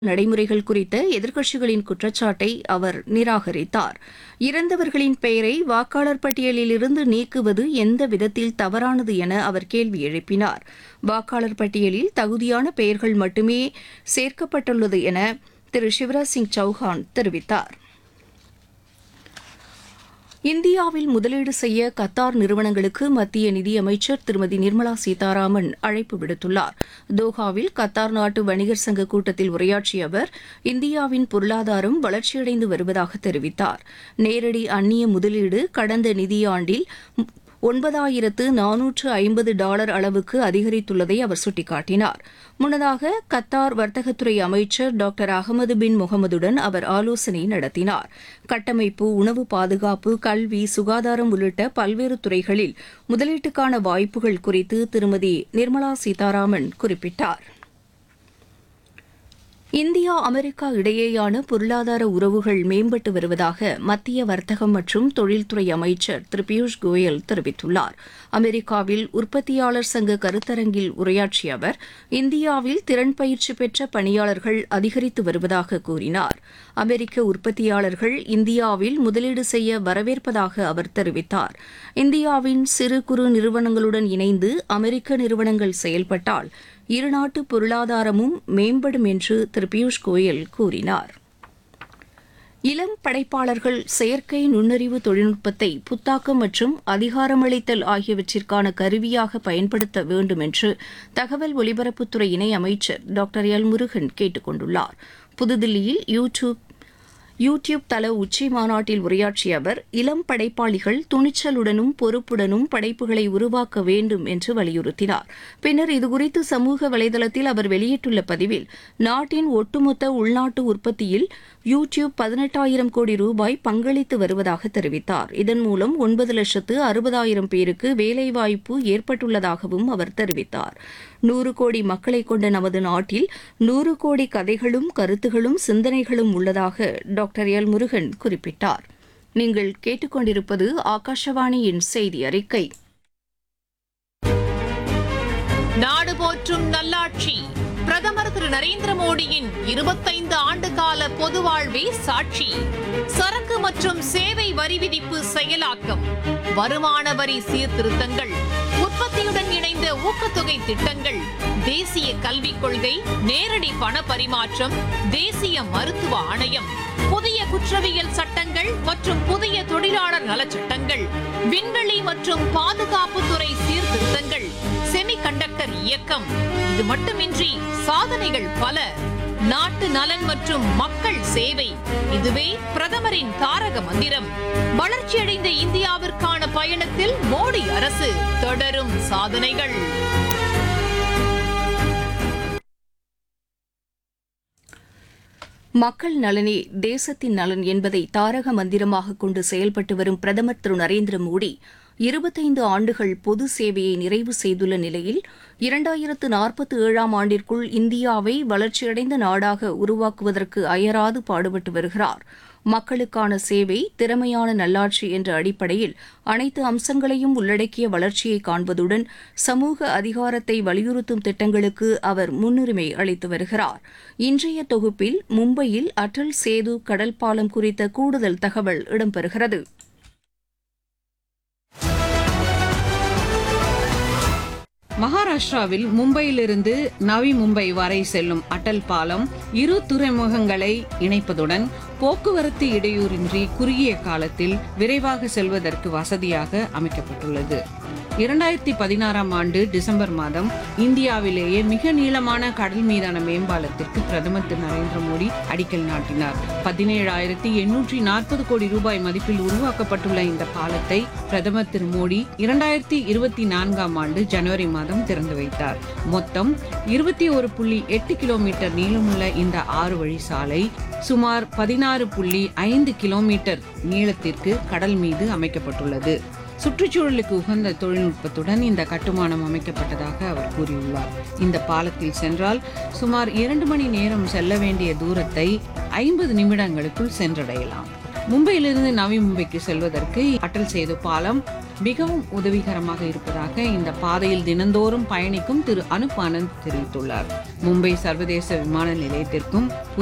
நடைமுறைகள் குறித்த எதிர்க்கட்சிகளின் குற்றச்சாட்டை அவர் நிராகரித்தார் இறந்தவர்களின் பெயரை வாக்காளர் பட்டியலிலிருந்து நீக்குவது எந்த விதத்தில் தவறானது என அவர் கேள்வி எழுப்பினார் வாக்காளர் பட்டியலில் தகுதியான பெயர்கள் மட்டுமே சேர்க்கப்பட்டுள்ளது என திரு சிவராஜ் சிங் சௌஹான் தெரிவித்தார் இந்தியாவில் முதலீடு செய்ய கத்தார் நிறுவனங்களுக்கு மத்திய நிதியமைச்சர் திருமதி நிர்மலா சீதாராமன் அழைப்பு விடுத்துள்ளார் தோஹாவில் கத்தார் நாட்டு வணிகர் சங்க கூட்டத்தில் உரையாற்றிய அவர் இந்தியாவின் பொருளாதாரம் வளர்ச்சியடைந்து வருவதாக தெரிவித்தார் நேரடி அந்நிய முதலீடு கடந்த நிதியாண்டில் ஒன்பதாயிரத்து நானூற்று ஐம்பது டாலர் அளவுக்கு அதிகரித்துள்ளதை அவர் சுட்டிக்காட்டினார் முன்னதாக கத்தார் வர்த்தகத்துறை அமைச்சர் டாக்டர் அகமது பின் முகமதுடன் அவர் ஆலோசனை நடத்தினார் கட்டமைப்பு உணவு பாதுகாப்பு கல்வி சுகாதாரம் உள்ளிட்ட பல்வேறு துறைகளில் முதலீட்டுக்கான வாய்ப்புகள் குறித்து திருமதி நிர்மலா சீதாராமன் குறிப்பிட்டார் இந்தியா அமெரிக்கா இடையேயான பொருளாதார உறவுகள் மேம்பட்டு வருவதாக மத்திய வர்த்தகம் மற்றும் தொழில்துறை அமைச்சர் திரு பியூஷ் கோயல் தெரிவித்துள்ளார் அமெரிக்காவில் உற்பத்தியாளர் சங்க கருத்தரங்கில் உரையாற்றிய அவர் இந்தியாவில் திறன் பயிற்சி பெற்ற பணியாளர்கள் அதிகரித்து வருவதாக கூறினார் அமெரிக்க உற்பத்தியாளர்கள் இந்தியாவில் முதலீடு செய்ய வரவேற்பதாக அவர் தெரிவித்தார் இந்தியாவின் சிறு குறு நிறுவனங்களுடன் இணைந்து அமெரிக்க நிறுவனங்கள் செயல்பட்டால் இருநாட்டு பொருளாதாரமும் மேம்படும் என்று திரு பியூஷ் கோயல் கூறினார் இளம் படைப்பாளர்கள் செயற்கை நுண்ணறிவு தொழில்நுட்பத்தை புத்தாக்கம் மற்றும் அதிகாரமளித்தல் ஆகியவற்றிற்கான கருவியாக பயன்படுத்த வேண்டும் என்று தகவல் ஒலிபரப்புத்துறை இணை அமைச்சர் டாக்டர் எல் முருகன் கேட்டுக் கொண்டுள்ளார் புதுதில்லியில் யூ டியூப் யூ டியூப் தள உச்சி மாநாட்டில் உரையாற்றிய அவர் இளம் படைப்பாளிகள் துணிச்சலுடனும் பொறுப்புடனும் படைப்புகளை உருவாக்க வேண்டும் என்று வலியுறுத்தினார் பின்னர் இதுகுறித்து சமூக வலைதளத்தில் அவர் வெளியிட்டுள்ள பதிவில் நாட்டின் ஒட்டுமொத்த உள்நாட்டு உற்பத்தியில் யூ டியூப் பதினெட்டாயிரம் கோடி ரூபாய் பங்களித்து வருவதாக தெரிவித்தார் இதன் மூலம் ஒன்பது லட்சத்து அறுபதாயிரம் பேருக்கு வேலைவாய்ப்பு ஏற்பட்டுள்ளதாகவும் அவர் தெரிவித்தார் நூறு கோடி மக்களை கொண்ட நமது நாட்டில் நூறு கோடி கதைகளும் கருத்துகளும் சிந்தனைகளும் உள்ளதாக டாக்டர் எல் முருகன் குறிப்பிட்டார் நீங்கள் கேட்டுக்கொண்டிருப்பது ஆகாஷவாணியின் செய்தி அறிக்கை நாடு போற்றும் நல்லாட்சி பிரதமர் திரு நரேந்திர மோடியின் இருபத்தைந்து ஆண்டு கால பொது வாழ்வே சாட்சி சரக்கு மற்றும் சேவை வரி விதிப்பு செயலாக்கம் வருமான வரி சீர்திருத்தங்கள் உற்பத்தியுடன் இணைந்த ஊக்கத்தொகை திட்டங்கள் தேசிய கல்விக் கொள்கை நேரடி பண பரிமாற்றம் தேசிய மருத்துவ ஆணையம் புதிய குற்றவியல் சட்டங்கள் மற்றும் புதிய தொழிலாளர் நலச்சட்டங்கள் விண்வெளி மற்றும் பாதுகாப்புத்துறை சீர்திருத்தங்கள் செமிகண்டக்டர் இயக்கம் இது மட்டுமின்றி சாதனைகள் பல நாட்டு நலன் மற்றும் மக்கள் சேவை இதுவே பிரதமரின் தாரக மந்திரம் வளர்ச்சியடைந்த இந்தியாவிற்கான பயணத்தில் மோடி அரசு தொடரும் சாதனைகள் மக்கள் நலனே தேசத்தின் நலன் என்பதை தாரக மந்திரமாக கொண்டு செயல்பட்டு வரும் பிரதமர் திரு நரேந்திர மோடி இருபத்தைந்து ஆண்டுகள் பொது சேவையை நிறைவு செய்துள்ள நிலையில் இரண்டாயிரத்து நாற்பத்தி ஏழாம் ஆண்டிற்குள் இந்தியாவை வளர்ச்சியடைந்த நாடாக உருவாக்குவதற்கு அயராது பாடுபட்டு வருகிறார் மக்களுக்கான சேவை திறமையான நல்லாட்சி என்ற அடிப்படையில் அனைத்து அம்சங்களையும் உள்ளடக்கிய வளர்ச்சியை காண்பதுடன் சமூக அதிகாரத்தை வலியுறுத்தும் திட்டங்களுக்கு அவர் முன்னுரிமை அளித்து வருகிறார் இன்றைய தொகுப்பில் மும்பையில் அடல் சேது கடல் பாலம் குறித்த கூடுதல் தகவல் இடம்பெறுகிறது மகாராஷ்டிராவில் மும்பையிலிருந்து நவி மும்பை வரை செல்லும் அடல் பாலம் இரு துறைமுகங்களை இணைப்பதுடன் போக்குவரத்து இடையூறின்றி குறுகிய காலத்தில் விரைவாக செல்வதற்கு வசதியாக அமைக்கப்பட்டுள்ளது இரண்டாயிரத்தி பதினாறாம் ஆண்டு டிசம்பர் மாதம் இந்தியாவிலேயே மிக நீளமான கடல் மீதான மேம்பாலத்திற்கு பிரதமர் திரு நரேந்திர மோடி அடிக்கல் நாட்டினார் பதினேழாயிரத்தி எண்ணூற்றி நாற்பது கோடி ரூபாய் மதிப்பில் உருவாக்கப்பட்டுள்ள இந்த பாலத்தை பிரதமர் திரு மோடி இரண்டாயிரத்தி இருபத்தி நான்காம் ஆண்டு ஜனவரி மாதம் திறந்து வைத்தார் மொத்தம் இருபத்தி ஒரு புள்ளி எட்டு கிலோமீட்டர் நீளமுள்ள இந்த ஆறு வழி சாலை சுமார் பதினாறு புள்ளி ஐந்து கிலோமீட்டர் நீளத்திற்கு கடல் மீது அமைக்கப்பட்டுள்ளது சுற்றுச்சூழலுக்கு உகந்த தொழில்நுட்பத்துடன் இந்த கட்டுமானம் அமைக்கப்பட்டதாக அவர் கூறியுள்ளார் இந்த பாலத்தில் சென்றால் சுமார் இரண்டு மணி நேரம் செல்ல வேண்டிய தூரத்தை ஐம்பது நிமிடங்களுக்குள் சென்றடையலாம் மும்பையிலிருந்து நவி மும்பைக்கு செல்வதற்கு அட்டல் சேது பாலம் மிகவும் உதவிகரமாக இருப்பதாக இந்த பாதையில் தினந்தோறும் பயணிக்கும் திரு அனுப் ஆனந்த் தெரிவித்துள்ளார் மும்பை சர்வதேச விமான நிலையத்திற்கும்